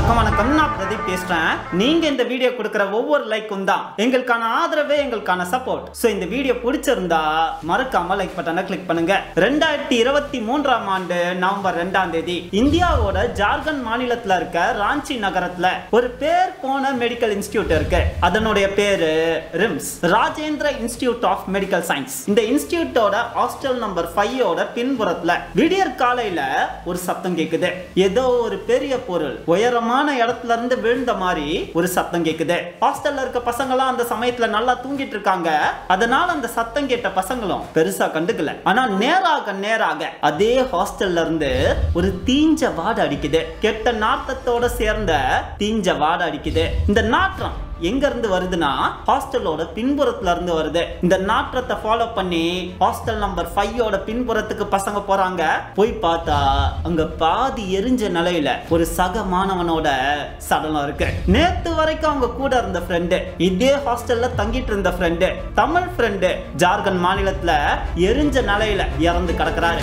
எல்லாருக்கும் வணக்கம் நான் பிரதீப் பேசுறேன் நீங்க இந்த வீடியோ கொடுக்கிற ஒவ்வொரு லைக்கும் தான் எங்களுக்கான ஆதரவே எங்களுக்கான சப்போர்ட் சோ இந்த வீடியோ பிடிச்சிருந்தா மறக்காம லைக் பட்டனை கிளிக் பண்ணுங்க ரெண்டாயிரத்தி இருபத்தி மூன்றாம் ஆண்டு நவம்பர் ரெண்டாம் தேதி இந்தியாவோட ஜார்க்கண்ட் மாநிலத்துல இருக்க ராஞ்சி நகரத்துல ஒரு பேர் போன மெடிக்கல் இன்ஸ்டிடியூட் இருக்கு அதனுடைய பேரு RIMS Rajendra institute of medical science இந்த இன்ஸ்டிடியூட்டோட ஹாஸ்டல் நம்பர் ஃபைவ் ஓட பின்புறத்துல விடியற் காலையில ஒரு சத்தம் கேக்குது ஏதோ ஒரு பெரிய பொருள் உயரமான இடத்துல இருந்து விழுந்த மாதிரி ஒரு சத்தம் கேக்குது ஹாஸ்டல்ல இருக்க பசங்களாம் அந்த சமயத்துல நல்லா தூங்கிட்டு இருக்காங்க அதனால அந்த சத்தம் கேட்ட பசங்களும் பெருசா கண்டுக்கல ஆனா நேராக நேராக அதே ஹாஸ்டல்ல இருந்து ஒரு தீஞ்ச வாடை அடிக்குது கெட்ட நாட்டத்தோட சேர்ந்த தீஞ்ச வாடை அடிக்குது இந்த நாற்றம் எங்க இருந்து வருதுன்னா ஹாஸ்டலோட பின்புறத்துல இருந்து வருது இந்த நாற்றத்தை ஃபாலோ பண்ணி ஹாஸ்டல் நம்பர் ஃபைவோட பின்புறத்துக்கு பசங்க போறாங்க போய் பார்த்தா அங்க பாதி எரிஞ்ச நிலையில ஒரு சக மாணவனோட சடலம் இருக்கு நேத்து வரைக்கும் அவங்க கூட இருந்த ஃப்ரெண்டு இதே ஹாஸ்டல்ல தங்கிட்டு இருந்த ஃப்ரெண்டு தமிழ் ஃப்ரெண்டு ஜார்க்கண்ட் மாநிலத்துல எரிஞ்ச நிலையில இறந்து கிடக்குறாரு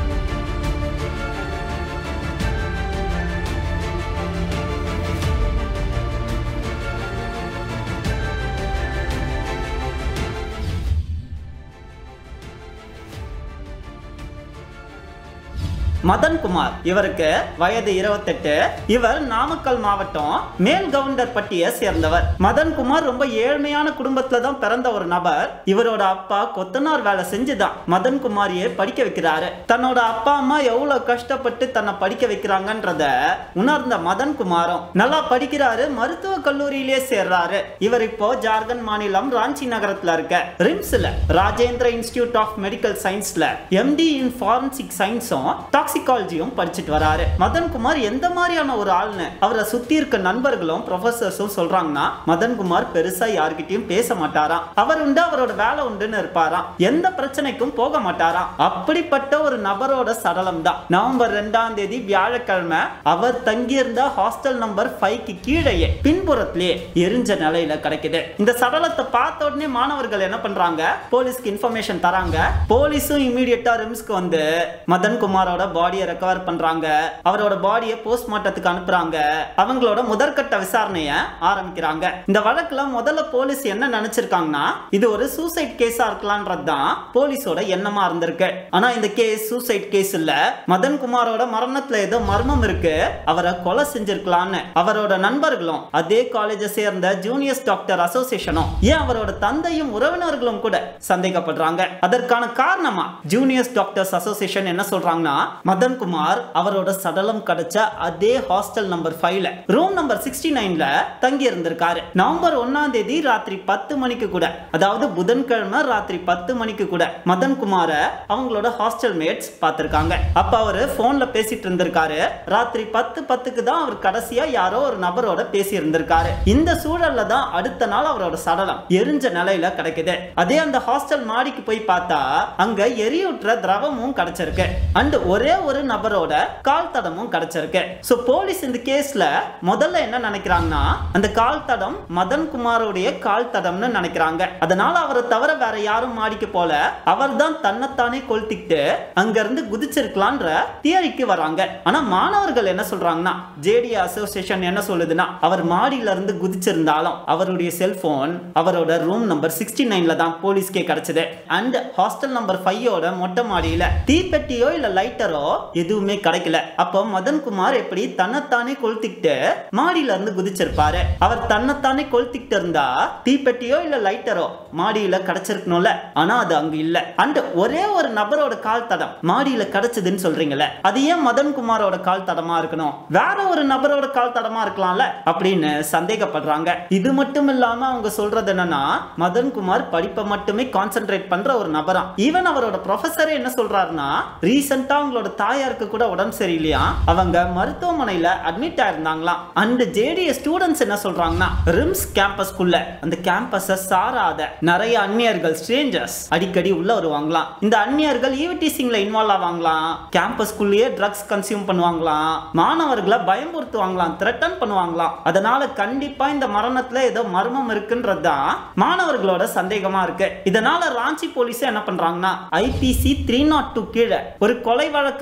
மதன் குமார் இவருக்கு வயது இருபத்தெட்டு இவர் நாமக்கல் மாவட்டம் மேல் கவுண்டர்பட்டியை சேர்ந்தவர் மதன் குமார் ரொம்ப ஏழ்மையான குடும்பத்துல தான் பிறந்த ஒரு நபர் இவரோட அப்பா கொத்தனார் வேலை செஞ்சுதான் மதன் குமாரியை படிக்க வைக்கிறாரு தன்னோட அப்பா அம்மா எவ்வளவு கஷ்டப்பட்டு தன்னை படிக்க வைக்கிறாங்கன்றத உணர்ந்த மதன் குமாரும் நல்லா படிக்கிறாரு மருத்துவ கல்லூரியிலே சேர்றாரு இவர் இப்போ ஜார்க்கண்ட் மாநிலம் ராஞ்சி நகரத்துல இருக்க ரிம்ஸ்ல ராஜேந்திர இன்ஸ்டிடியூட் ஆஃப் மெடிக்கல் சயின்ஸ்ல எம்டி இன் ஃபாரன்சிக் சயின்ஸும் டாக்ஸிகாலஜியும் படிச்சுட்டு வராரு மதன் குமார் எந்த மாதிரியான ஒரு ஆள்னு அவரை சுத்தி இருக்க நண்பர்களும் ப்ரொஃபசர்ஸும் சொல்றாங்கன்னா மதன் குமார் பெருசா யார்கிட்டயும் பேச மாட்டாராம் அவர் உண்டு அவரோட வேலை உண்டுன்னு இருப்பாராம் எந்த பிரச்சனைக்கும் போக மாட்டாராம் அப்படிப்பட்ட ஒரு நபரோட சடலம் தான் நவம்பர் ரெண்டாம் தேதி வியாழக்கிழமை அவர் தங்கியிருந்த ஹாஸ்டல் நம்பர் ஃபைவ்க்கு கீழேயே பின்புறத்திலேயே எரிஞ்ச நிலையில கிடைக்குது இந்த சடலத்தை பார்த்த உடனே மாணவர்கள் என்ன பண்றாங்க போலீஸ்க்கு இன்ஃபர்மேஷன் தராங்க போலீஸும் இமீடியட்டா ரிம்ஸ்க்கு வந்து மதன் குமாரோட பாடியை ரெக்கவர் பண்றாங்க அவரோட பாடியை போஸ்ட்மார்ட்டத்துக்கு அனுப்புறாங்க அவங்களோட முதற்கட்ட விசாரணைய ஆரம்பிக்கிறாங்க இந்த வழக்குல முதல்ல போலீஸ் என்ன நினைச்சிருக்காங்கன்னா இது ஒரு சூசைட் கேஸா இருக்கலாம்ன்றது தான் போலீஸோட எண்ணமா இருந்திருக்கு ஆனா இந்த கேஸ் சூசைட் கேஸ் இல்ல மதன் குமாரோட மரணத்துல ஏதோ மர்மம் இருக்கு அவரை கொலை செஞ்சிருக்கலாம்னு அவரோட நண்பர்களும் அதே காலேஜை சேர்ந்த ஜூனியர்ஸ் டாக்டர் அசோசியேஷனும் ஏன் அவரோட தந்தையும் உறவினர்களும் கூட சந்தேகப்படுறாங்க அதற்கான காரணமா ஜூனியர்ஸ் டாக்டர்ஸ் அசோசியேஷன் என்ன சொல்றாங்கன்னா மதன் குமார் அவரோட சடலம் கிடைச்ச அதே ஹாஸ்டல் நம்பர் ஃபைவ்ல ரூம் நம்பர் சிக்ஸ்டி நைன்ல தங்கி இருந்திருக்காரு நவம்பர் ஒன்னாம் தேதி ராத்திரி பத்து மணிக்கு கூட அதாவது புதன்கிழமை ராத்திரி பத்து மணிக்கு கூட மதன் குமார அவங்களோட ஹாஸ்டல் மேட்ஸ் பார்த்திருக்காங்க அப்ப அவரு போன்ல பேசிட்டு இருந்திருக்காரு ராத்திரி பத்து பத்துக்கு தான் அவர் கடைசியா யாரோ ஒரு நபரோட பேசி இருந்திருக்காரு இந்த சூழல்ல தான் அடுத்த நாள் அவரோட சடலம் எரிஞ்ச நிலையில கிடைக்குது அதே அந்த ஹாஸ்டல் மாடிக்கு போய் பார்த்தா அங்க எரியூற்ற திரவமும் கிடைச்சிருக்கு அண்ட் ஒரே ஒரு நபரோட கால் தடமும் கிடைச்சிருக்கு சோ போலீஸ் இந்த கேஸ்ல முதல்ல என்ன நினைக்கிறாங்கன்னா அந்த கால் தடம் மதன் குமாரோடைய கால் தடம்னு நினைக்கிறாங்க அதனால அவரை தவிர வேற யாரும் மாடிக்கு போல அவர் தான் தன்னைத்தானே கொளுத்திக்கிட்டு அங்க இருந்து குதிச்சிருக்கலான்ற தியரிக்கு வராங்க ஆனா மாணவர்கள் என்ன சொல்றாங்கன்னா ஜேடி அசோசியேஷன் என்ன சொல்லுதுன்னா அவர் மாடியில இருந்து குதிச்சிருந்தாலும் அவருடைய செல்போன் அவரோட ரூம் நம்பர் சிக்ஸ்டி நைன்ல தான் போலீஸ்க்கே கிடைச்சது அண்ட் ஹாஸ்டல் நம்பர் ஃபைவோட மொட்டை மாடியில தீப்பெட்டியோ இல்ல லைட்டரோ எதுவுமே கிடைக்கல அப்போ மதன் குமார் எப்படி தன்னைத்தானே கொளுத்திக்கிட்டு மாடியில இருந்து குதிச்சிருப்பாரு அவர் தன்னைத்தானே கொளுத்திக்கிட்டு இருந்தா தீப்பெட்டியோ இல்ல லைட்டரோ மாடியில கிடைச்சிருக்கணும்ல ஆனா அது அங்க இல்ல அண்ட் ஒரே ஒரு நபரோட கால் தடம் மாடியில கிடைச்சதுன்னு சொல்றீங்கல்ல அது ஏன் மதன் குமாரோட கால் தடமா இருக்கணும் வேற ஒரு நபரோட கால் தடமா இருக்கலாம்ல அப்படின்னு சந்தேகப்படுறாங்க இது மட்டும் இல்லாம அவங்க சொல்றது என்னன்னா மதன் குமார் படிப்பை மட்டுமே கான்சென்ட்ரேட் பண்ற ஒரு நபராம் ஈவன் அவரோட ப்ரொஃபஸரே என்ன சொல்றாருன்னா ரீசெண்டா அவங்களோட தாயாருக்கு கூட உடம்பு சரியில்லையா அவங்க மருத்துவமனையில அட்மிட் ஆயிருந்தாங்களாம் அண்ட் ஜேடிஏ ஸ்டூடெண்ட்ஸ் என்ன சொல்றாங்கன்னா ரிம்ஸ் கேம்பஸ்க்குள்ள அந்த கேம்பஸ சாராத நிறைய அந்நியர்கள் ஸ்ட்ரேஞ்சர்ஸ் அடிக்கடி உள்ள வருவாங்களாம் இந்த அந்நியர்கள் ஈவிடிசிங்ல இன்வால்வ் ஆவாங்களாம் கேம்பஸ்க்குள்ளேயே ட்ரக்ஸ் கன்சியூம் பண்ணுவாங்களாம் மாணவர்களை பயமுறுத்துவாங்களாம் த்ரெட்டன் பண்ணுவாங்களாம் அதனால கண்டிப்பா இந்த மரணத்துல ஏதோ மர்மம் இருக்குன்றது தான் மாணவர்களோட சந்தேகமா இருக்கு இதனால ராஞ்சி போலீஸ் என்ன பண்றாங்கன்னா ஐபிசி த்ரீ நாட் டூ கீழே ஒரு கொலை வழக்க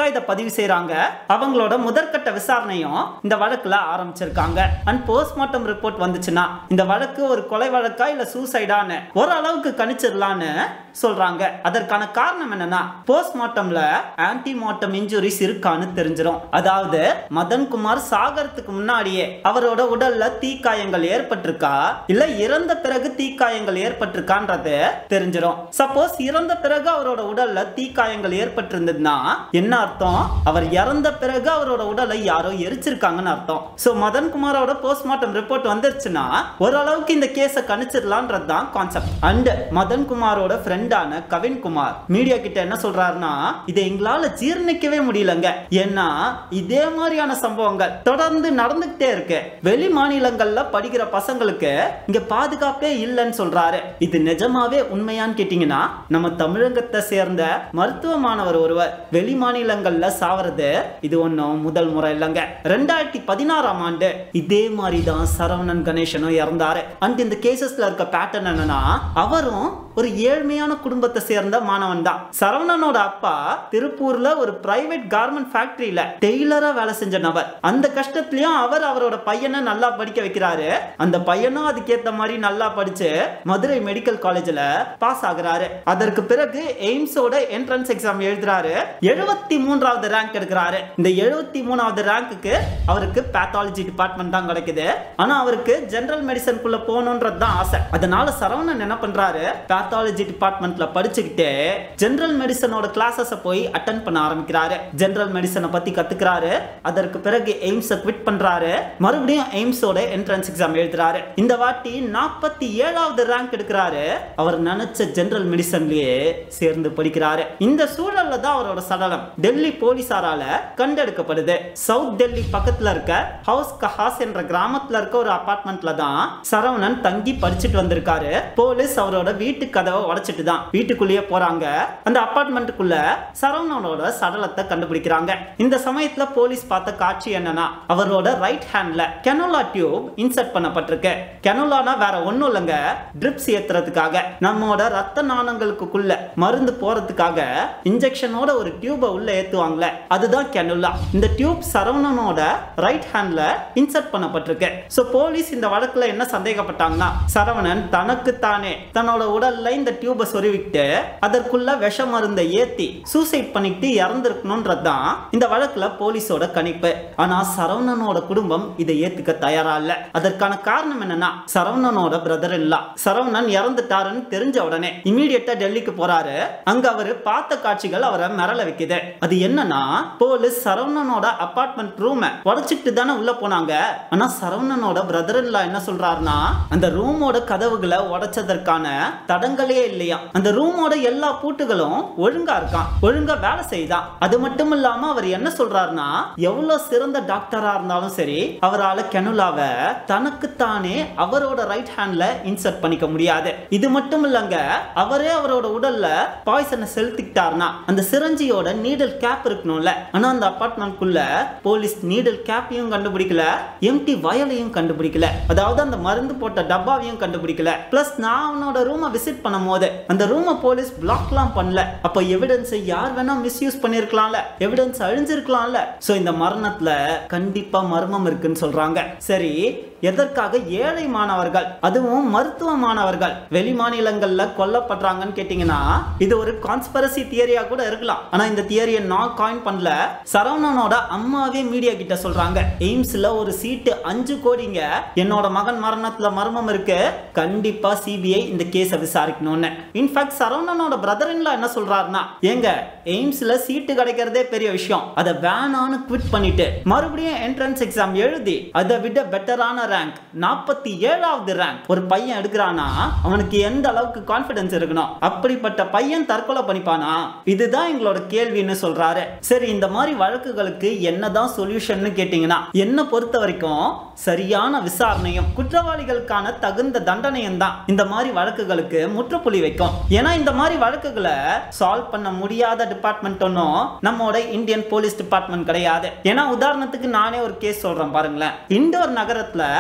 வழக்கா இதை பதிவு செய்றாங்க அவங்களோட முதற்கட்ட விசாரணையும் இந்த வழக்குல ஆரம்பிச்சிருக்காங்க அண்ட் போஸ்ட்மார்ட்டம் ரிப்போர்ட் வந்துச்சுன்னா இந்த வழக்கு ஒரு கொலை வழக்கா இல்ல சூசைடான்னு ஓரளவுக்கு கணிச்சிடலான்னு சொல்றாங்க அதற்கான காரணம் என்னன்னா போஸ்ட்மார்ட்டம்ல ஆன்டிமார்ட்டம் இன்ஜுரிஸ் இருக்கான்னு தெரிஞ்சிடும் அதாவது மதன்குமார் சாகறதுக்கு முன்னாடியே அவரோட உடல்ல தீக்காயங்கள் ஏற்பட்டிருக்கா இல்ல இறந்த பிறகு தீக்காயங்கள் ஏற்பட்டிருக்கான்றது தெரிஞ்சிடும் சப்போஸ் இறந்த பிறகு அவரோட உடல்ல தீக்காயங்கள் ஏற்பட்டிருந்ததுன்னா என்ன அர்த்தம் அவர் இறந்த பிறகு அவரோட உடலை யாரோ எரிச்சிருக்காங்கன்னு அர்த்தம் சோ மதன்குமாரோட போஸ்ட்மார்ட்டம் ரிப்போர்ட் வந்துருச்சுன்னா ஓரளவுக்கு இந்த கேஸை கணிச்சிடலான்றது தான் கான்செப்ட் அண்ட் மதன்குமாரோட ஃப்ரெண்டான கவின்குமார் மீடியா கிட்ட என்ன சொல்றாருன்னா இதை எங்களால ஜீர்ணிக்கவே முடியலங்க ஏன்னா இதே மாதிரியான சம்பவங்கள் தொடர்ந்து நடந்துகிட்டே இருக்கு வெளி மாநிலங்கள்ல படிக்கிற பசங்களுக்கு இங்க பாதுகாப்பே இல்லைன்னு சொல்றாரு இது நிஜமாவே உண்மையான்னு கேட்டீங்கன்னா நம்ம தமிழகத்தை சேர்ந்த மருத்துவ மாணவர் ஒருவர் வெளி மாநிலங்கள்ல சாவறது இது ஒன்றும் முதல் முறை இல்லைங்க ரெண்டாயிரத்தி பதினாறாம் ஆண்டு இதே மாதிரி தான் சரவணன் கணேசனும் இறந்தாரு அண்ட் இந்த கேசஸ்ல இருக்க பேட்டர்ன் என்னன்னா அவரும் ஒரு ஏழ்மையான குடும்பத்தை சேர்ந்த மாணவன் தான் சரவணனோட அப்பா திருப்பூர்ல ஒரு பிரைவேட் கார்மெண்ட் ஃபேக்டரியில டெய்லரா வேலை செஞ்ச நபர் அந்த கஷ்டத்துலயும் அவர் அவரோட பையனை நல்லா படிக்க வைக்கிறாரு அந்த பையனும் அதுக்கேத்த மாதிரி நல்லா படிச்சு மதுரை மெடிக்கல் காலேஜ்ல பாஸ் ஆகுறாரு அதற்கு பிறகு எய்ம்ஸோட என்ட்ரன்ஸ் எக்ஸாம் எழுதுறாரு எழுபத்தி மூன்றாவது ரேங்க் எடுக்கிறாரு இந்த எழுபத்தி மூணாவது ரேங்க்குக்கு அவருக்கு பேத்தாலஜி டிபார்ட்மெண்ட் தான் கிடைக்குது ஆனா அவருக்கு ஜெனரல் மெடிசனுக்குள்ள போகணுன்றது தான் ஆசை அதனால சரவணன் என்ன பண்றாரு பேத்தாலஜி டிபார்ட்மெண்ட்ல படிச்சுக்கிட்டு ஜெனரல் மெடிசனோட கிளாஸஸை போய் அட்டன் பண்ண ஆரம்பிக்கிறாரு ஜெனரல் மெடிசனை பத்தி கத்துக்கிறாரு அதற்கு பிறகு எய்ம்ஸை குவிட் பண்றாரு மறுபடியும் எய்ம்ஸோட என்ட்ரன்ஸ் எக்ஸாம் எழுதுறாரு இந்த வாட்டி நாற்பத்தி ஏழாவது ரேங்க் எடுக்கிறாரு அவர் நினைச்ச ஜெனரல் மெடிசன்லயே சேர்ந்து படிக்கிறாரு இந்த சூழல்ல தான் அவரோட சடலம் டெல்லி போலீசாரால கண்டெடுக்கப்படுது சவுத் டெல்லி பக்கத்துல இருக்க ஹவுஸ் கஹாஸ் என்ற கிராமத்துல இருக்க ஒரு அபார்ட்மெண்ட்ல தான் சரவணன் தங்கி படிச்சுட்டு வந்திருக்காரு போலீஸ் அவரோட வீட்டு கதவை உடைச்சிட்டு தான் வீட்டுக்குள்ளேயே போறாங்க அந்த அபார்ட்மெண்ட்டுக்குள்ள சரவணனோட சடலத்தை கண்டுபிடிக்கிறாங்க இந்த சமயத்துல போலீஸ் பார்த்த காட்சி என்னன்னா அவரோட ரைட் ஹேண்ட்ல கெனோலா டியூப் இன்சர்ட் பண்ணப்பட்டிருக்கு கெனோலானா வேற ஒண்ணும் இல்லைங்க ட்ரிப்ஸ் ஏத்துறதுக்காக நம்மோட ரத்த நாணங்களுக்குள்ள மருந்து போறதுக்காக இன்ஜெக்ஷனோட ஒரு டியூபை உள்ள ஏத்துவாங்கல்ல அதுதான் கெனுலா இந்த டியூப் சரவணனோட ரைட் ஹேண்ட்ல இன்சர்ட் பண்ணப்பட்டிருக்கு சோ போலீஸ் இந்த வழக்குல என்ன சந்தேகப்பட்டாங்கன்னா சரவணன் தனக்கு தானே தன்னோட உடல்ல இந்த டியூபை சொருவிட்டு அதற்குள்ள விஷ மருந்தை ஏத்தி சூசைட் பண்ணிட்டு இறந்திருக்கணும்ன்றதுதான் இந்த வழக்குல போலீஸோட கணிப்பு ஆனா சரவணனோட குடும்பம் இதை ஏத்துக்க தயாரா இல்ல அதற்கான காரணம் என்னன்னா சரவணனோட பிரதர் இல்ல சரவணன் இறந்துட்டாருன்னு தெரிஞ்ச உடனே இமீடியட்டா டெல்லிக்கு போறாரு அங்க அவரு பார்த்த காட்சிகள் அவரை மிரள வைக்குது அது என்னன்னா போலீஸ் சரவணனோட அபார்ட்மெண்ட் ரூமை உடைச்சிட்டு தானே உள்ள போனாங்க ஆனா சரவணனோட பிரதர் இல்லா என்ன சொல்றாருன்னா அந்த ரூமோட கதவுகளை உடைச்சதற்கான தடங்களே இல்லையா அந்த ரூமோட எல்லா பூட்டுகளும் ஒழுங்கா இருக்கான் ஒழுங்கா வேலை செய்தான் அது மட்டும் இல்லாம அவர் என்ன சொல்றாருன்னா எவ்வளவு சிறந்த டாக்டரா இருந்தாலும் சரி அவரால கெனுலாவை தனக்குத்தானே அவரோட ரைட் ஹேண்ட்ல இன்சர்ட் பண்ணிக்க முடியாது இது மட்டும் இல்லங்க அவரே அவரோட உடல்ல பாய்சனை செலுத்திக்கிட்டாருன்னா அந்த சிரஞ்சியோட நீடல் கேப் இருக்கணும்ல ஆனா அந்த அபார்ட்மெண்ட்குள்ள போலீஸ் நீடல் கேப்பையும் கண்டுபிடிக்கல எம்டி வயலையும் கண்டுபிடிக்கல அதாவது அந்த மருந்து போட்ட டப்பாவையும் கண்டுபிடிக்கல பிளஸ் நான் அவனோட ரூமை விசிட் பண்ணும் போது அந்த ரூமை போலீஸ் பிளாக்லாம் பண்ணல அப்ப எவிடன்ஸை யார் வேணா மிஸ்யூஸ் பண்ணிருக்கலாம்ல எவிடன்ஸ் அழிஞ்சிருக்கலாம்ல சோ இந்த மரணத்துல கண்டிப்பா மர்மம் இருக்குன்னு சொல்றாங்க சரி எதற்காக ஏழை மாணவர்கள் அதுவும் மருத்துவ மாணவர்கள் வெளி மாநிலங்கள்ல கொல்லப்படுறாங்கன்னு கேட்டீங்கன்னா இது ஒரு கான்ஸ்பரசி தியரியா கூட இருக்கலாம் ஆனா இந்த தியரியை நான் காயின் பண்ணல சரவணனோட அம்மாவே மீடியா கிட்ட சொல்றாங்க எய்ம்ஸ்ல ஒரு சீட்டு அஞ்சு கோடிங்க என்னோட மகன் மரணத்துல மர்மம் இருக்கு கண்டிப்பா சிபிஐ இந்த கேஸை விசாரிக்கணும்னு இன்ஃபேக்ட் சரவணனோட பிரதர் இன்லா என்ன சொல்றாருன்னா ஏங்க எய்ம்ஸ்ல சீட்டு கிடைக்கிறதே பெரிய விஷயம் அதை வேணான்னு குவிட் பண்ணிட்டு மறுபடியும் என்ட்ரன்ஸ் எக்ஸாம் எழுதி அதை விட பெட்டரான ரேங்க் நாற்பத்தி ஏழாவது ரேங்க் ஒரு பையன் எடுக்கிறானா அவனுக்கு எந்த அளவுக்கு கான்பிடன்ஸ் இருக்கணும் அப்படிப்பட்ட பையன் தற்கொலை பண்ணிப்பானா இதுதான் எங்களோட கேள்வின்னு சொல்றாரு சரி இந்த மாதிரி வழக்குகளுக்கு என்னதான் சொல்யூஷன் கேட்டீங்கன்னா என்ன பொறுத்த வரைக்கும் சரியான விசாரணையும் குற்றவாளிகளுக்கான தகுந்த தண்டனையும் தான் இந்த மாதிரி வழக்குகளுக்கு முற்றுப்புள்ளி வைக்கும் ஏன்னா இந்த மாதிரி வழக்குகளை சால்வ் பண்ண முடியாத டிபார்ட்மெண்ட் ஒன்றும் நம்மோட இந்தியன் போலீஸ் டிபார்ட்மெண்ட் கிடையாது ஏன்னா உதாரணத்துக்கு நானே ஒரு கேஸ் சொல்றேன் பாருங்களேன் இண்டோர் நகரத்துல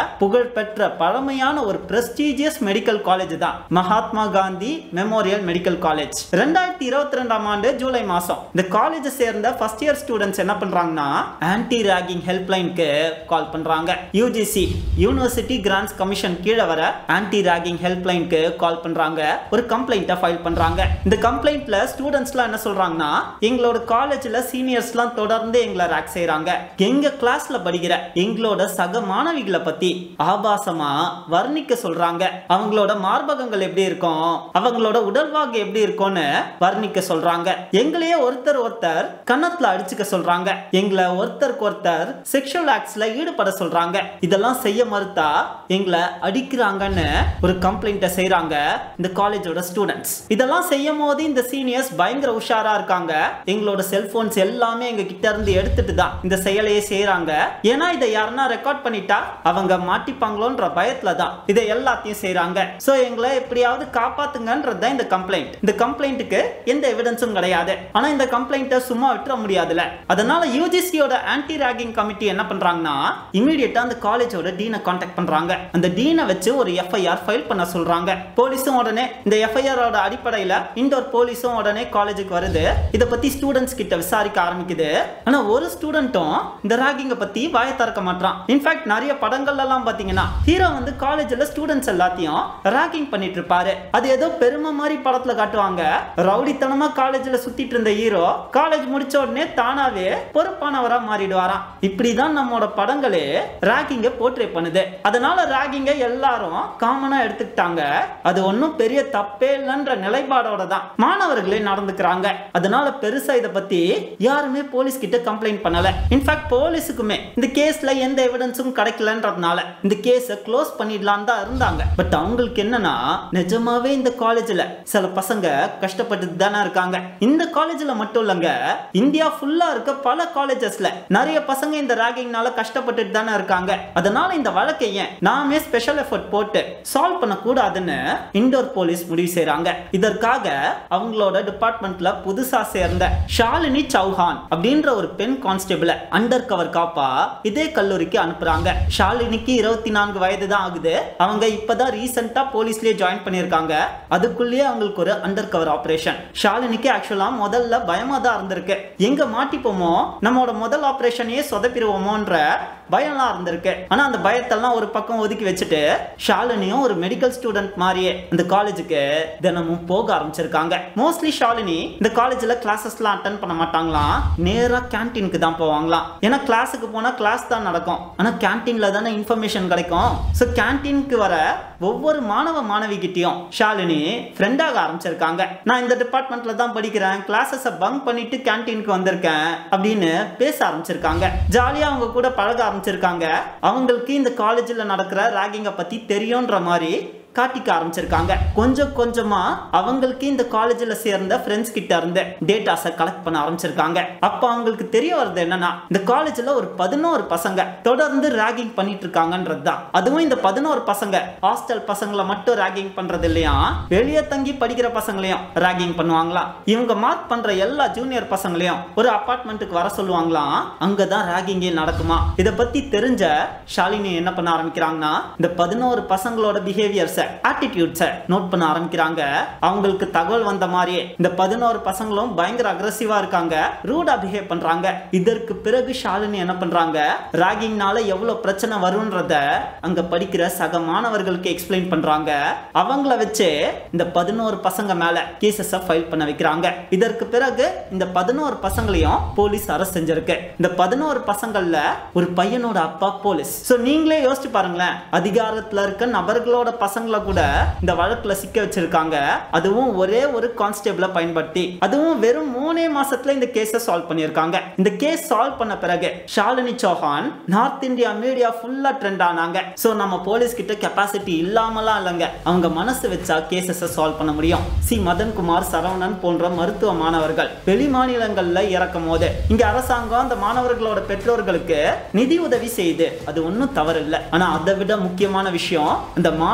புகழ்பெற்ற பழமையான ஒரு பிரஸ்டீஜியஸ் மெடிக்கல் காலேஜ் தான் Mahatma Gandhi memorial medical college ரெண்டாயிரத்தி இருபத்தி ரெண்டாம் ஆண்டு ஜூலை மாசம் இந்த காலேஜ் சேர்ந்த ஃபர்ஸ்ட் இயர் ஸ்டூடெண்ட்ஸ் என்ன பண்றாங்கன்னா ஆன்டி ராகிங் ஹெல்ப்லைனுக்கு கால் பண்றாங்க யூஜிசி யூனிவர்சிட்டி கிராண்ட்ஸ் கமிஷன் கீழே வர ஆன்டி ராகிங் ஹெல்ப்லைனுக்கு கால் பண்றாங்க ஒரு கம்ப்ளைண்ட்டை ஃபைல் பண்றாங்க இந்த கம்ப்ளைண்ட்ல ஸ்டூடெண்ட்ஸ்லாம் என்ன சொல்றாங்கன்னா எங்களோட காலேஜ்ல சீனியர்ஸ்லாம் தொடர்ந்து எங்களை ரேக் செய்றாங்க எங்க கிளாஸ்ல படிக்கிற எங்களோட சக மாணவிகளை பத்தி ஆபாசமா வர்ணிக்க சொல்றாங்க அவங்களோட மார்பகங்கள் எப்படி இருக்கும் அவங்களோட உடல்வாகு எப்படி இருக்கும்னு வர்ணிக்க சொல்றாங்க எங்களையே ஒருத்தர் ஒருத்தர் கன்னத்துல அடிச்சுக்க சொல்றாங்க எங்களை ஒருத்தருக்கு ஒருத்தர் செக்ஷுவல் ஆக்ட்ஸ்ல ஈடுபட சொல்றாங்க இதெல்லாம் செய்ய மறுத்தா எங்களை அடிக்கிறாங்கன்னு ஒரு கம்ப்ளைண்ட்டை செய்றாங்க இந்த காலேஜோட ஸ்டூடெண்ட்ஸ் இதெல்லாம் செய்யும் போது இந்த சீனியர்ஸ் பயங்கர உஷாரா இருக்காங்க எங்களோட செல்போன்ஸ் எல்லாமே எங்க கிட்ட இருந்து எடுத்துட்டு தான் இந்த செயலையே செய்றாங்க ஏன்னா இதை யாருன்னா ரெக்கார்ட் பண்ணிட்டா அவங்க மாட்டிப்பாங்களோன்ற பயத்துல தான் இதை எல்லாத்தையும் செய்றாங்க சோ எங்களை எப்படியாவது காப்பாத்துங்கன்றது தான் இந்த கம்ப்ளைண்ட் இந்த கம்ப்ளைண்ட்டுக்கு எந்த எவிடன்ஸும் கிடையாது ஆனா இந்த கம்ப்ளைண்ட்டை சும்மா விட்டுற முடியாதுல அதனால யூஜிசியோட ஆன்டி ராகிங் கமிட்டி என்ன பண்றாங்கன்னா இமீடியட்டா அந்த காலேஜோட டீனை காண்டாக்ட் பண்றாங்க அந்த டீனை வச்சு ஒரு எஃப்ஐஆர் ஃபைல் பண்ண சொல்றாங்க போலீஸும் உடனே இந்த எஃப்ஐஆரோட அடிப்படையில இண்டோர் போலீஸும் உடனே காலேஜுக்கு வருது இத பத்தி ஸ்டூடெண்ட்ஸ் கிட்ட விசாரிக்க ஆரம்பிக்குது ஆனா ஒரு ஸ்டூடெண்ட்டும் இந்த ராகிங்க பத்தி வாய திறக்க மாட்டான் இன்ஃபேக்ட் நிறைய படங்கள்ல எல்லாம் பாத்தீங்கன்னா ஹீரோ வந்து காலேஜ்ல ஸ்டூடெண்ட்ஸ் எல்லாத்தையும் ராகிங் பண்ணிட்டு இருப்பாரு அது ஏதோ பெருமை மாதிரி படத்துல காட்டுவாங்க ரவுடித்தனமா காலேஜ்ல சுத்திட்டு இருந்த ஹீரோ காலேஜ் முடிச்ச உடனே தானாவே பொறுப்பானவரா மாறிடுவாராம் இப்படிதான் நம்மளோட படங்களே ராகிங்க போர்ட்ரே பண்ணுது அதனால ராகிங்க எல்லாரும் காமனா எடுத்துக்கிட்டாங்க அது ஒன்றும் பெரிய தப்பே இல்லைன்ற நிலைப்பாடோட தான் மாணவர்களே நடந்துக்கிறாங்க அதனால பெருசா இதை பத்தி யாருமே போலீஸ் கிட்ட கம்ப்ளைண்ட் பண்ணல இன்ஃபேக்ட் போலீஸுக்குமே இந்த கேஸ்ல எந்த எவிடன்ஸும் கிடைக்கலன்றதுனால இந்த கேஸை க்ளோஸ் பண்ணிடலாம் தான் இருந்தாங்க பட் அவங்களுக்கு என்னன்னா நிஜமாவே இந்த காலேஜ்ல சில பசங்க கஷ்டப்பட்டு தானே இருக்காங்க இந்த காலேஜ்ல மட்டும் இல்லைங்க இந்தியா ஃபுல்லா இருக்க பல காலேஜஸ்ல நிறைய பசங்க இந்த ராகிங்னால கஷ்டப்பட்டுட்டு தானே இருக்காங்க அதனால இந்த வழக்கை ஏன் நாமே ஸ்பெஷல் எஃபர்ட் போட்டு சால்வ் பண்ண கூடாதுன்னு இண்டோர் போலீஸ் முடிவு செய்றாங்க இதற்காக அவங்களோட டிபார்ட்மெண்ட்ல புதுசா சேர்ந்த ஷாலினி சௌஹான் அப்படின்ற ஒரு பெண் கான்ஸ்டபிள அண்டர் கவர் காப்பா இதே கல்லூரிக்கு அனுப்புறாங்க ஷாலினிக்கு இருபத்தி நான்கு வயது தான் ஆகுது அவங்க இப்பதான் ரீசெண்டா போலீஸ்லயே ஜாயின் பண்ணிருக்காங்க அதுக்குள்ளேயே அவங்களுக்கு ஒரு அண்டர் கவர் ஆபரேஷன் ஷாலினிக்கு ஆக்சுவலா முதல்ல பயமா தான் இருந்திருக்கு எங்க மாட்டிப்போமோ நம்மளோட முதல் ஆபரேஷனையே சொதப்பிடுவோமோன்ற பயம்லாம் இருந்திருக்கு ஆனா அந்த பயத்தெல்லாம் ஒரு பக்கம் ஒதுக்கி வச்சுட்டு ஷாலினியும் ஒரு மெடிக்கல் ஸ்டூடெண்ட் மாதிரியே இந்த காலேஜுக்கு தினமும் போக ஆரம்பிச்சிருக்காங்க மோஸ்ட்லி ஷாலினி இந்த காலேஜ்ல கிளாஸஸ்லாம் அட்டன் பண்ண மாட்டாங்களாம் நேரா கேன்டீனுக்கு தான் போவாங்களாம் ஏன்னா கிளாஸுக்கு போனா கிளாஸ் தான் நடக்கும் ஆனா கேன்டீன்ல தானே இன்ஃபர்மேஷன் கிடைக்கும் ஸோ கேன்டீனுக்கு வர ஒவ்வொரு மாணவ மாணவிகிட்டையும் ஷாலினி ஃப்ரெண்டாக ஆரம்பிச்சிருக்காங்க நான் இந்த டிபார்ட்மெண்ட்ல தான் படிக்கிறேன் கிளாஸஸை பங்க் பண்ணிட்டு கேன்டீனுக்கு வந்திருக்கேன் அப்படின்னு பேச ஆரம்பிச்சிருக்காங்க ஜாலியா அவங்க கூட பழக ஆரம்பிச்சிருக்காங்க அவங்களுக்கு இந்த காலேஜில் நடக்கிற ராகிங்கை பத்தி தெரியுன்ற மாதிரி காட்டிக்க ஆரம்பிச்சிருக்காங்க கொஞ்சம் கொஞ்சமா அவங்களுக்கு இந்த காலேஜில் சேர்ந்த ஃப்ரெண்ட்ஸ் கிட்ட இருந்து டேட்டாஸை கலெக்ட் பண்ண ஆரம்பிச்சிருக்காங்க அப்போ அவங்களுக்கு தெரிய வருது என்னன்னா இந்த காலேஜில் ஒரு பதினோரு பசங்க தொடர்ந்து ராகிங் பண்ணிட்டு இருக்காங்கன்றது தான் அதுவும் இந்த பதினோரு பசங்க ஹாஸ்டல் பசங்களை மட்டும் ராகிங் பண்றது இல்லையா வெளியே தங்கி படிக்கிற பசங்களையும் ராகிங் பண்ணுவாங்களாம் இவங்க மார்க் பண்ற எல்லா ஜூனியர் பசங்களையும் ஒரு அபார்ட்மெண்ட்டுக்கு வர சொல்லுவாங்களாம் அங்கதான் ராகிங்கே நடக்குமா இதை பத்தி தெரிஞ்ச ஷாலினி என்ன பண்ண ஆரம்பிக்கிறாங்கன்னா இந்த பதினோரு பசங்களோட பிஹேவியர்ஸை ஆட்டிடியூட்ஸை நோட் பண்ண ஆரம்பிக்கிறாங்க அவங்களுக்கு தகவல் வந்த மாதிரியே இந்த பதினோரு பசங்களும் பயங்கர அக்ரஸிவா இருக்காங்க ரூடா பிஹேவ் பண்றாங்க இதற்கு பிறகு ஷாலினி என்ன பண்றாங்க ராகிங்னால எவ்வளவு பிரச்சனை வரும்ன்றத அங்க படிக்கிற சக மாணவர்களுக்கு எக்ஸ்பிளைன் பண்றாங்க அவங்கள வச்சு இந்த பதினோரு பசங்க மேல கேசஸ ஃபைல் பண்ண வைக்கிறாங்க இதற்கு பிறகு இந்த பதினோரு பசங்களையும் போலீஸ் அரெஸ்ட் செஞ்சிருக்கு இந்த பதினோரு பசங்கள்ல ஒரு பையனோட அப்பா போலீஸ் சோ நீங்களே யோசிச்சு பாருங்களேன் அதிகாரத்துல இருக்க நபர்களோட பசங்களை கூட இந்த வழக்குல சிக்க வச்சிருக்காங்க அதுவும் ஒரே ஒரு கான்ஸ்டேபிள பயன்படுத்தி அதுவும் வெறும் மூணே மாசத்துல இந்த கேஸை சால்வ் பண்ணியிருக்காங்க இந்த கேஸ் சால்வ் பண்ண பிறகு Shalini Chauhan north India media ஃபுல்லா ட்ரெண்ட் ஆனாங்க சோ நம்ம போலீஸ் கிட்ட கெப்பாசிட்டி இல்லாமலாம் இல்லைங்க அவங்க மனசு வச்சா கேசஸை சால்வ் பண்ண முடியும் சி மதன் குமார் சரவணன் போன்ற மருத்துவ மாணவர்கள் வெளி மாநிலங்கள்ல இறக்கும் போது இங்க அரசாங்கம் அந்த மாணவர்களோட பெற்றோர்களுக்கு நிதி உதவி செய்யுது அது ஒன்றும் தவறு இல்லை ஆனா அதை விட முக்கியமான விஷயம் அந்த மாணவர்கள்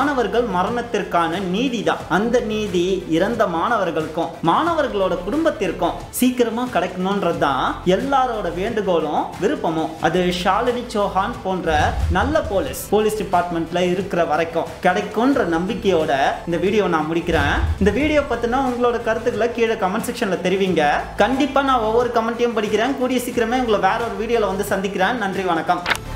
மரணத்திற்கான நீதி தான் அந்த நீதி இறந்த மாணவர்களுக்கும் மாணவர்களோட குடும்பத்திற்கும் சீக்கிரமா கிடைக்கணும்ன்றது தான் எல்லாரோட வேண்டுகோளும் விருப்பமும் அது ஷாலினி சௌஹான் போன்ற நல்ல போலீஸ் போலீஸ் டிபார்ட்மெண்ட்ல இருக்கிற வரைக்கும் கிடைக்கும்ன்ற நம்பிக்கையோட இந்த வீடியோ நான் முடிக்கிறேன் இந்த வீடியோ பத்தின உங்களோட கருத்துக்களை கீழே கமெண்ட் செக்ஷன்ல தெரிவிங்க கண்டிப்பா நான் ஒவ்வொரு கமெண்ட்டையும் படிக்கிறேன் கூடிய சீக்கிரமே உங்களை வேற ஒரு வீடியோல வந்து சந்திக்கிறேன் நன்றி வணக்கம்